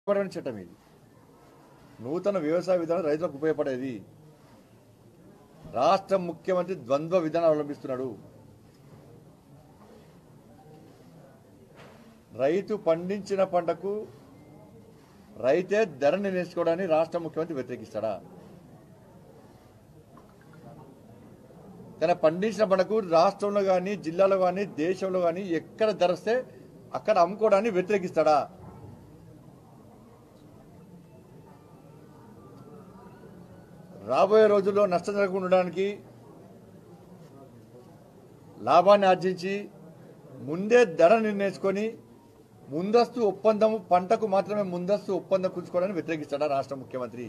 ఉపయోగపడే చట్టం ఇది నూతన వ్యవసాయ విధానం రైతులకు ఉపయోగపడేది రాష్ట్ర ముఖ్యమంత్రి ద్వంద్వ విధానం అవలంబిస్తున్నాడు రైతు పండించిన పంటకు రైతే ధర నిర్ణయించుకోవడాన్ని రాష్ట్ర ముఖ్యమంత్రి వ్యతిరేకిస్తాడా తన పండించిన పంటకు రాష్ట్రంలో కానీ జిల్లాలో కానీ దేశంలో కానీ ఎక్కడ ధర వస్తే అక్కడ అమ్ముకోవడాన్ని వ్యతిరేకిస్తాడా రాబోయే రోజుల్లో నష్టం జరగకుండా ఉండడానికి లాభాన్ని ఆర్జించి ముందే ధర నిర్ణయించుకొని ముందస్తు ఒప్పందం పంటకు మాత్రమే ముందస్తు ఒప్పందం కూర్చుకోవడానికి వ్యతిరేకిస్తాడా రాష్ట్ర ముఖ్యమంత్రి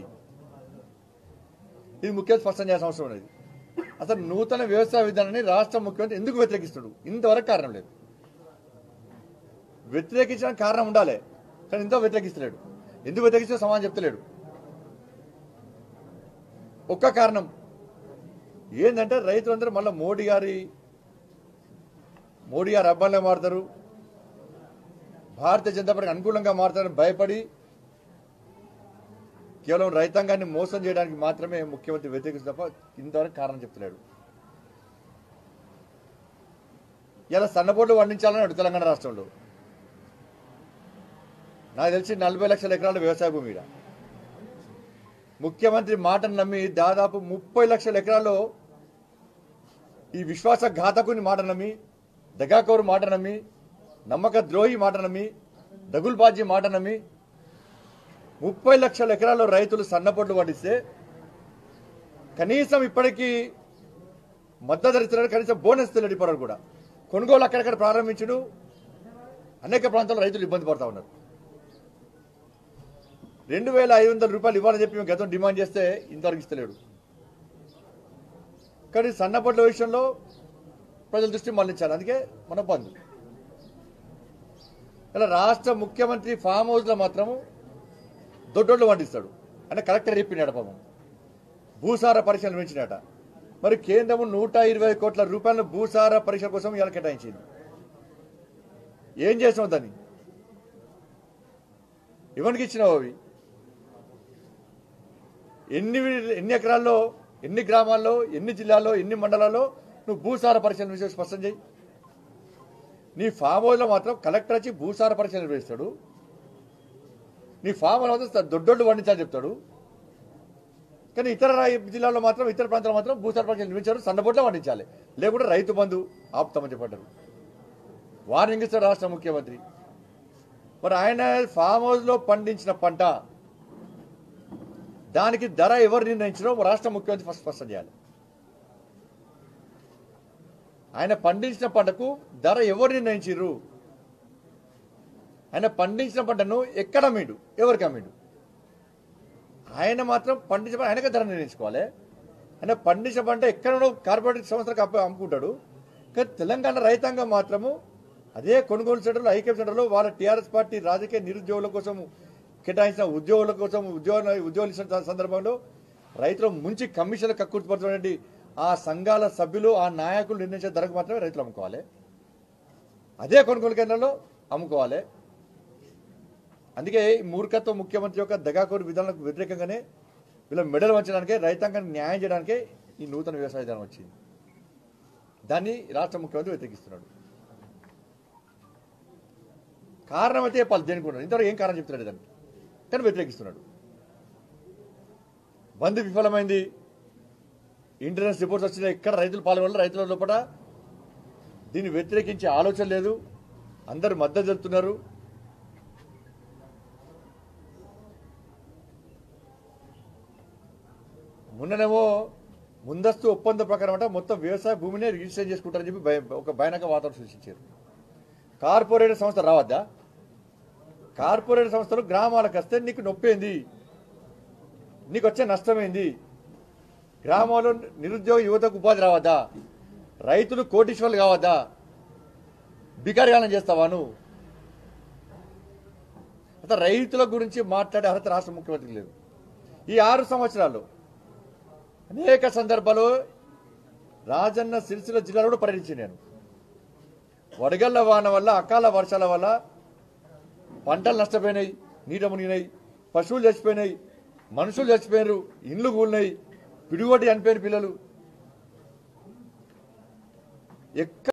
ఇది ముఖ్య స్పష్టం చేయాల్సిన అవసరం ఉన్నది అసలు నూతన వ్యవసాయ విధానాన్ని రాష్ట్ర ముఖ్యమంత్రి ఎందుకు వ్యతిరేకిస్తాడు ఇంతవరకు కారణం లేదు వ్యతిరేకించడానికి కారణం ఉండాలి కానీ ఇంత వ్యతిరేకిస్తలేడు ఎందుకు వ్యతిరేకిస్తే సమాధానం చెప్తలేడు ఒక్క కారణం ఏంటంటే రైతులందరూ మళ్ళీ మోడీ గారి మోడీ గారు అబ్బాయిలే మారుతారు భారతీయ జనతా పార్టీకి అనుకూలంగా మారుతారని భయపడి కేవలం రైతాంగాన్ని మోసం చేయడానికి మాత్రమే ముఖ్యమంత్రి వ్యతిరేకిస్తూ తప్ప ఇంతవరకు కారణం చెప్తలేడు ఇలా సన్నబోట్లు పండించాలని అడు తెలంగాణ రాష్ట్రంలో నాకు తెలిసి నలభై లక్షల ఎకరాల వ్యవసాయ భూమి ఈడ. ముఖ్యమంత్రి మాటను నమ్మి దాదాపు ముప్పై లక్షల ఎకరాల్లో ఈ విశ్వాస ఘాతకుని మాట నమ్మి దగాకోరు మాట నమ్మి నమ్మక ద్రోహి మాట నమ్మి దగుల్బాజీ మాట నమ్మి ముప్పై లక్షల ఎకరాల్లో రైతులు సన్నపొట్లు పండిస్తే కనీసం ఇప్పటికీ మద్దతు ధర ఇస్తున్నారు కనీసం బోనస్ తెలియదు ఇప్పటివరకు కూడా కొనుగోలు అక్కడక్కడ ప్రారంభించుడు అనేక ప్రాంతాల్లో రైతులు ఇబ్బంది పడతా ఉన్నారు రెండు వేల ఐదు వందల రూపాయలు ఇవ్వాలని చెప్పి మేము గతం డిమాండ్ చేస్తే ఇంతవరకు ఇస్తలేడు కానీ సన్నపట్ల విషయంలో ప్రజల దృష్టి మళ్లించాలి అందుకే మన బంద్ ఇలా రాష్ట్ర ముఖ్యమంత్రి ఫామ్ హౌస్లో మాత్రము దొడ్డోళ్ళు పండిస్తాడు అంటే కలెక్టర్ చెప్పినాడు పాపం భూసార పరీక్ష నిర్మించినట మరి కేంద్రము నూట ఇరవై కోట్ల రూపాయల భూసార పరీక్ష కోసం ఇవాళ కేటాయించింది ఏం చేసావు దాన్ని ఎవరికి ఇచ్చినావు అవి ఎన్ని వి- ఎన్ని ఎకరాల్లో ఎన్ని గ్రామాల్లో ఎన్ని జిల్లాల్లో ఎన్ని మండలాల్లో నువ్వు భూసార పరీక్షలు నిర్వహించి స్పష్టం చేయి నీ ఫామ్ హౌస్లో మాత్రం కలెక్టర్ వచ్చి భూసార పరీక్ష నిర్వహిస్తాడు నీ ఫామ్ హౌస్ మాత్రం దొడ్డోళ్ళు పండించాలని చెప్తాడు కానీ ఇతర రాయి- జిల్లాల్లో మాత్రం ఇతర ప్రాంతాల్లో మాత్రం భూసార పరీక్షలు నిర్మించారు సన్నబొట్లో పండించాలి లేకుంటే రైతు బంధు ఆపుతామని చెప్పారు వార్నింగ్ ఇస్తాడు రాష్ట్ర ముఖ్యమంత్రి మరి ఆయన ఫామ్ హౌస్లో పండించిన పంట దానికి ధర ఎవరు నిర్ణయించారో రాష్ట్ర ముఖ్యమంత్రి ఫస్ట్ స్పష్టం చేయాలి ఆయన పండించిన పంటకు ధర ఎవరు నిర్ణయించారు ఆయన పండించిన పంటను ఎక్కడ అమ్మిండు ఎవరికి అమ్మిండు ఆయన మాత్రం పండించిన పంట ఆయనకే ధర నిర్ణయించుకోవాలి ఆయన పండించిన పంట ఎక్కడో కార్పొరేట్ సంస్థలకు అప్ప అమ్ముకుంటాడు కానీ తెలంగాణ రైతాంగం మాత్రము అదే కొనుగోలు సెంటర్లో ఐక్యం సెంటర్లో వాళ్ళ టీఆర్ఎస్ పార్టీ రాజకీయ నిరుద్యోగుల కోసం కేటాయించిన ఉద్యోగుల కోసం ఉద్యోగ ఉద్యోగులు ఇచ్చిన సందర్భంలో రైతులు ముంచి కమిషన్లు కక్కుర్తిపడుతున్నటువంటి ఆ సంఘాల సభ్యులు ఆ నాయకులు నిర్ణయించే ధరకు మాత్రమే రైతులు అమ్ముకోవాలి అదే కొనుగోలు కేంద్రంలో అమ్ముకోవాలి అందుకే ఈ మూర్ఖత్వ ముఖ్యమంత్రి యొక్క దగాకోరు విధానాలకు వ్యతిరేకంగానే వీళ్ళ మెడలు వంచడానికే రైతాంగానికి న్యాయం చేయడానికే ఈ నూతన వ్యవసాయ విధానం వచ్చింది దాన్ని రాష్ట్ర ముఖ్యమంత్రి వ్యతిరేకిస్తున్నాడు కారణం అయితే చెప్పాలి దేనికి కూడా ఇంతవరకు ఏం కారణం చెప్తున్నాడు దానికి కానీ వ్యతిరేకిస్తున్నాడు బంద్ విఫలమైంది ఇంటర్నెట్ రిపోర్ట్స్ వచ్చిన ఎక్కడ రైతులు పాల్గొనలేదు రైతుల లోపల దీన్ని వ్యతిరేకించే ఆలోచన లేదు అందరూ మద్దతు తెలుపుతున్నారు మొన్ననేమో ముందస్తు ఒప్పంద ప్రకారం అంటే మొత్తం వ్యవసాయ భూమిని రిజిస్టర్ చేసుకుంటారని చెప్పి భయ- ఒక భయానక వాతావరణం సృష్టించారు కార్పొరేట్ సంస్థ రావద్దా కార్పొరేట్ సంస్థలు గ్రామాలకు వస్తే నీకు నొప్పేంది నీకు వచ్చే నష్టమేంది గ్రామాల్లో నిరుద్యోగ యువతకు ఉపాధి రావద్దా రైతులు కోటీశ్వర్లు కావద్దా బికారిగానం చేస్తావా నువ్వు అసలు రైతుల గురించి మాట్లాడే అర్హత రాష్ట్ర ముఖ్యమంత్రికి లేదు ఈ ఆరు సంవత్సరాలు అనేక సందర్భాల్లో రాజన్న సిరిసిల్ల జిల్లాలో కూడా పర్యటించి నేను వడగళ్ల వాన వల్ల అకాల వర్షాల వల్ల పంటలు నష్టపోయినాయి నీట మునిగినాయి పశువులు చచ్చిపోయినాయి మనుషులు చచ్చిపోయినారు ఇండ్లు కూలినాయి పిడుగొట్టి చనిపోయిన పిల్లలు ఎక్కడ